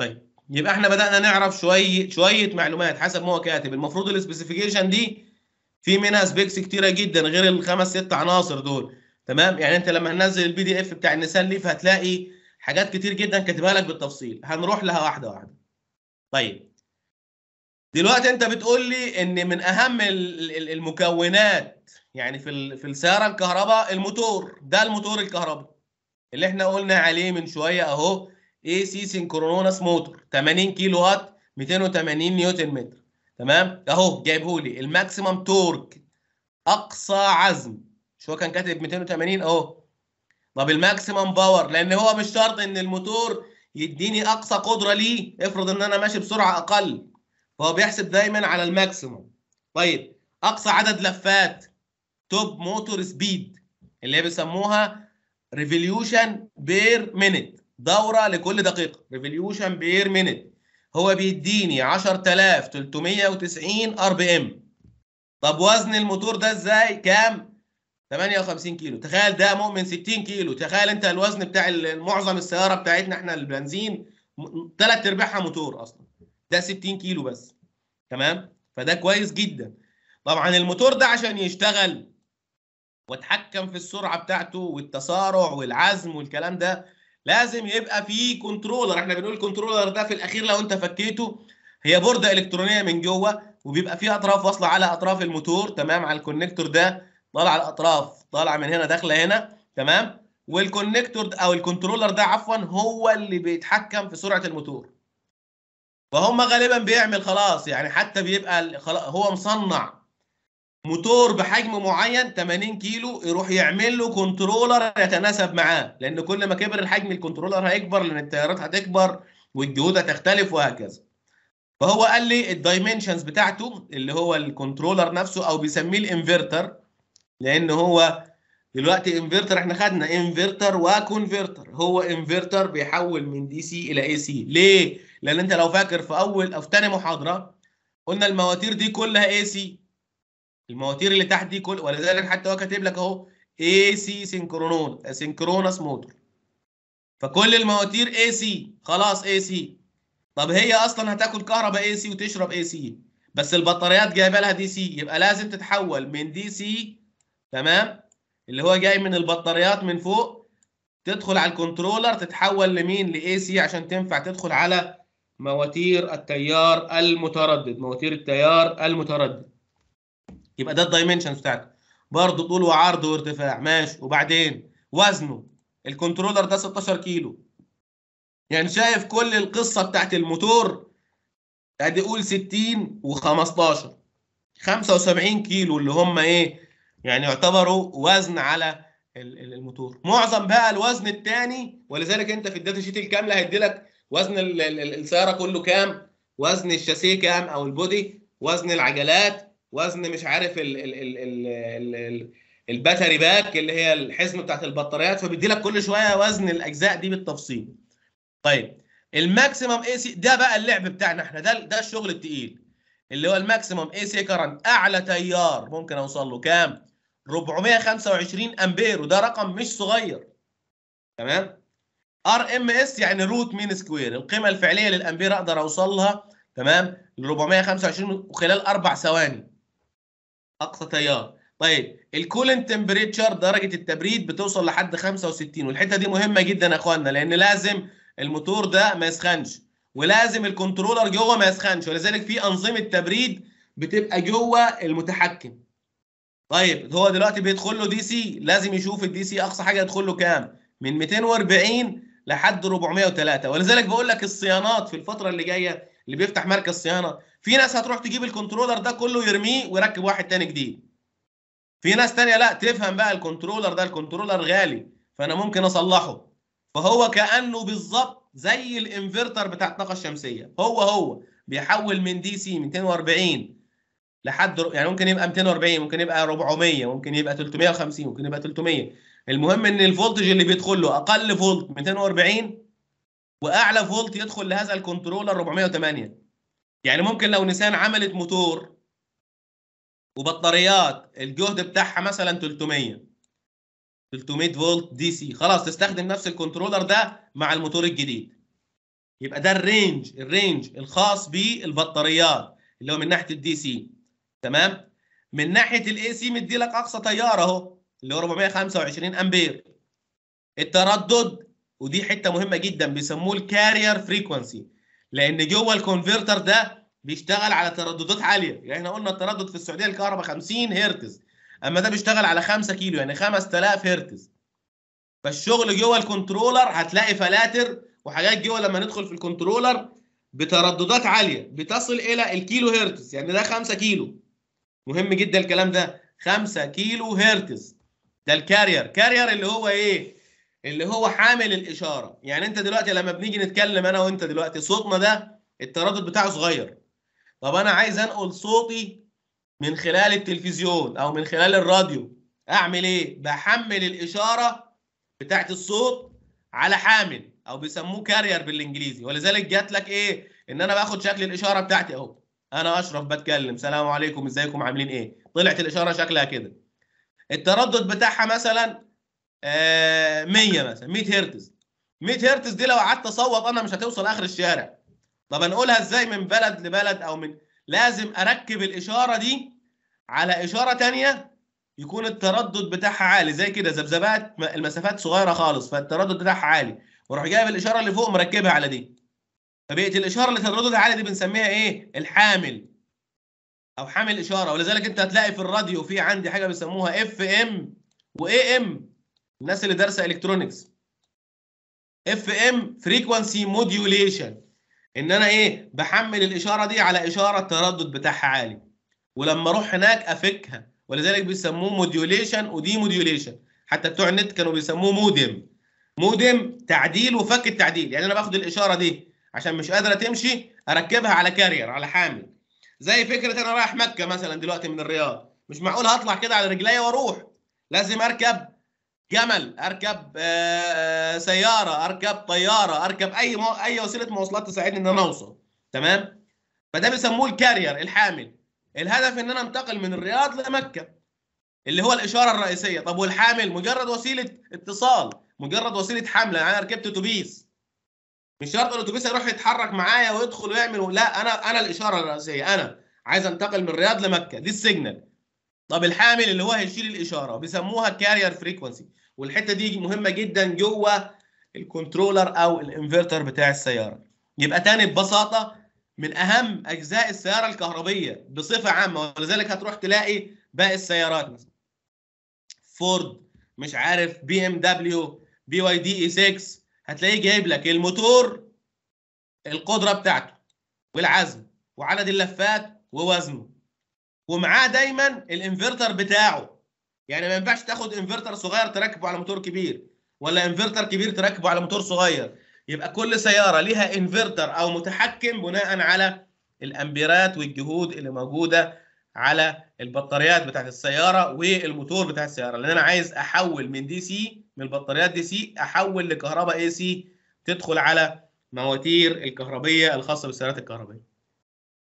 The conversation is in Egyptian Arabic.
طيب يبقى احنا بدأنا نعرف شوية شوية معلومات حسب ما هو كاتب المفروض السبيسيفيكيشن دي في منها سبيكس كتيرة جدا غير الخمس ست عناصر دول تمام يعني انت لما هننزل البي دي اف بتاع النيسان ليف هتلاقي حاجات كتير جدا كاتبها لك بالتفصيل هنروح لها واحدة واحدة طيب دلوقتي انت بتقول لي ان من اهم ال- ال- المكونات يعني في ال- في السيارة الكهرباء الموتور ده الموتور الكهرباء اللي احنا قلنا عليه من شوية اهو اي سي سينكرونوس موتور 80 كيلو وات 280 نيوتن متر تمام اهو جايبه لي الماكسيمم تورك اقصى عزم شو كان كاتب 280 اهو طب الماكسيمم باور لان هو مش شرط ان الموتور يديني اقصى قدره ليه افرض ان انا ماشي بسرعه اقل فهو بيحسب دايما على الماكسيمم طيب اقصى عدد لفات توب موتور سبيد اللي هي بيسموها ريفوليوشن بير مينيت دوره لكل دقيقه ريفوليوشن بير مينيت هو بيديني 10390 ار بي ام طب وزن الموتور ده ازاي كام 58 كيلو تخيل ده مؤمن 60 كيلو تخيل انت الوزن بتاع ال- معظم السياره بتاعتنا احنا البنزين ثلاث ارباعها موتور اصلا ده 60 كيلو بس تمام فده كويس جدا طبعا الموتور ده عشان يشتغل واتحكم في السرعه بتاعته والتسارع والعزم والكلام ده لازم يبقى فيه كنترولر احنا بنقول كنترولر ده في الاخير لو انت فكيته هي بورده الكترونيه من جوه وبيبقى فيه اطراف واصله على اطراف الموتور تمام على الكونكتور ده طالع على الاطراف طالعه من هنا داخله هنا تمام والكونكتور ده- او الكنترولر ده عفوا هو اللي بيتحكم في سرعه الموتور فهم غالبا بيعمل خلاص يعني حتى بيبقى ال- خلا- هو مصنع موتور بحجم معين 80 كيلو يروح يعمل له كنترولر يتناسب معاه لان كل ما كبر الحجم الكنترولر هيكبر لان التيارات هتكبر والجهود هتختلف وهكذا فهو قال لي الدايمنشنز بتاعته اللي هو الكنترولر نفسه او بيسميه الانفرتر لان هو دلوقتي انفرتر احنا خدنا انفرتر وكونفرتر هو انفرتر بيحول من دي سي الى اي سي ليه لان انت لو فاكر في اول او في ثاني محاضره قلنا المواتير دي كلها اي سي المواتير اللي تحت دي كل ولذلك حتى هو كاتب لك اهو اي سي سينكرونون سينكرونس موتور فكل المواتير اي سي خلاص اي سي طب هي اصلا هتاكل كهرباء اي سي وتشرب اي سي بس البطاريات جايبه لها دي سي يبقى لازم تتحول من دي سي تمام اللي هو جاي من البطاريات من فوق تدخل على الكنترولر تتحول لمين لاي سي عشان تنفع تدخل على مواتير التيار المتردد مواتير التيار المتردد يبقى ده الدايمنشنز بتاعته برضه طول وعرض وارتفاع ماشي وبعدين وزنه الكنترولر ده 16 كيلو يعني شايف كل القصه بتاعت الموتور ادي قول 60 و15 75 كيلو اللي هم ايه يعني يعتبروا وزن على ال- ال- الموتور معظم بقى الوزن الثاني ولذلك انت في الداتا شيت الكامله هيدي لك وزن ال- ال- ال- السياره كله كام وزن الشاسيه كام او البودي وزن العجلات وزن مش عارف ال ال ال ال ال ال الباتري باك اللي هي الحزمه بتاعت البطاريات فبيدي لك كل شويه وزن الاجزاء دي بالتفصيل طيب الماكسيمم اي سي ده بقى اللعب بتاعنا احنا ده ده الشغل التقيل اللي هو الماكسيمم اي سي كرنت اعلى تيار ممكن اوصل له كام 425 امبير وده رقم مش صغير تمام ار ام اس يعني روت مين سكوير القيمه الفعليه للامبير اقدر اوصلها تمام ل 425 وخلال اربع ثواني اقصى تيار طيب الكولنت تمبريتشر درجه التبريد بتوصل لحد 65 والحته دي مهمه جدا يا اخوانا لان لازم الموتور ده ما يسخنش ولازم الكنترولر جوه ما يسخنش ولذلك في انظمه تبريد بتبقى جوه المتحكم طيب هو دلوقتي بيدخل له دي سي لازم يشوف الدي سي اقصى حاجه يدخل له كام من 240 لحد 403 ولذلك بقول لك الصيانات في الفتره اللي جايه اللي بيفتح مركز صيانه في ناس هتروح تجيب الكنترولر ده كله يرميه ويركب واحد تاني جديد في ناس تانية لا تفهم بقى الكنترولر ده الكنترولر غالي فانا ممكن اصلحه فهو كانه بالظبط زي الانفرتر بتاع الطاقه الشمسيه هو هو بيحول من دي سي 240 لحد يعني ممكن يبقى 240 ممكن يبقى 400 ممكن يبقى 350 ممكن يبقى 300 المهم ان الفولتج اللي بيدخل له اقل فولت 240 واعلى فولت يدخل لهذا الكنترولر 408 يعني ممكن لو نيسان عملت موتور وبطاريات الجهد بتاعها مثلا 300 300 فولت دي سي خلاص تستخدم نفس الكنترولر ده مع الموتور الجديد يبقى ده الرينج الرينج الخاص بالبطاريات اللي هو من ناحيه الدي سي تمام من ناحيه الاي سي مدي لك اقصى تيار اهو اللي هو 425 امبير التردد ودي حته مهمه جدا بيسموه الكارير فريكونسي لان جوه الكونفرتر ده بيشتغل على ترددات عاليه يعني احنا قلنا التردد في السعوديه الكهرباء 50 هرتز اما ده بيشتغل على 5 كيلو يعني 5000 هرتز فالشغل جوه الكنترولر هتلاقي فلاتر وحاجات جوه لما ندخل في الكنترولر بترددات عاليه بتصل الى الكيلو هرتز يعني ده 5 كيلو مهم جدا الكلام ده 5 كيلو هرتز ده الكارير كارير اللي هو ايه اللي هو حامل الاشاره يعني انت دلوقتي لما بنيجي نتكلم انا وانت دلوقتي صوتنا ده التردد بتاعه صغير طب انا عايز انقل صوتي من خلال التلفزيون او من خلال الراديو اعمل ايه بحمل الاشاره بتاعت الصوت على حامل او بيسموه كارير بالانجليزي ولذلك جات لك ايه ان انا باخد شكل الاشاره بتاعتي اهو انا اشرف بتكلم سلام عليكم ازيكم عاملين ايه طلعت الاشاره شكلها كده التردد بتاعها مثلا آه 100 مثلا 100 هرتز 100 هرتز دي لو قعدت اصوت انا مش هتوصل اخر الشارع طب انقلها ازاي من بلد لبلد او من لازم اركب الاشاره دي على اشاره ثانيه يكون التردد بتاعها عالي زي كده ذبذبات المسافات صغيره خالص فالتردد بتاعها عالي واروح جايب الاشاره اللي فوق مركبها على دي فبقت الاشاره اللي ترددها عالي دي بنسميها ايه الحامل او حامل اشاره ولذلك انت هتلاقي في الراديو في عندي حاجه بيسموها اف ام واي ام الناس اللي دارسه الكترونكس اف ام فريكوانسي موديوليشن ان انا ايه بحمل الاشاره دي على اشاره التردد بتاعها عالي ولما اروح هناك افكها ولذلك بيسموه موديوليشن ودي موديوليشن حتى بتوع النت كانوا بيسموه مودم مودم تعديل وفك التعديل يعني انا باخد الاشاره دي عشان مش قادره تمشي اركبها على كارير على حامل زي فكره انا رايح مكه مثلا دلوقتي من الرياض مش معقول هطلع كده على رجليا واروح لازم اركب جمل اركب سياره اركب طياره اركب اي مو... اي وسيله مواصلات تساعدني ان انا اوصل تمام فده بيسموه الكارير الحامل الهدف ان انا انتقل من الرياض لمكه اللي هو الاشاره الرئيسيه طب والحامل مجرد وسيله اتصال مجرد وسيله حمل يعني انا ركبت اتوبيس مش شرط الاتوبيس يروح يتحرك معايا ويدخل ويعمل لا انا انا الاشاره الرئيسيه انا عايز انتقل من الرياض لمكه دي السيجنال طب الحامل اللي هو هيشيل الاشاره بيسموها كارير فريكونسي والحته دي مهمه جدا جوه الكنترولر او الانفرتر بتاع السياره يبقى تاني ببساطه من اهم اجزاء السياره الكهربيه بصفه عامه ولذلك هتروح تلاقي باقي السيارات مثلا فورد مش عارف بي ام دبليو بي واي دي اي 6 هتلاقيه جايب لك الموتور القدره بتاعته والعزم وعدد اللفات ووزنه ومعاه دايما الانفرتر بتاعه يعني ما ينفعش تاخد انفرتر صغير تركبه على موتور كبير ولا انفرتر كبير تركبه على موتور صغير يبقى كل سياره ليها انفرتر او متحكم بناء على الامبيرات والجهود اللي موجوده على البطاريات بتاعت السياره والموتور بتاع السياره لان انا عايز احول من دي سي من البطاريات دي سي احول لكهرباء اي سي تدخل على مواتير الكهربيه الخاصه بالسيارات الكهربائيه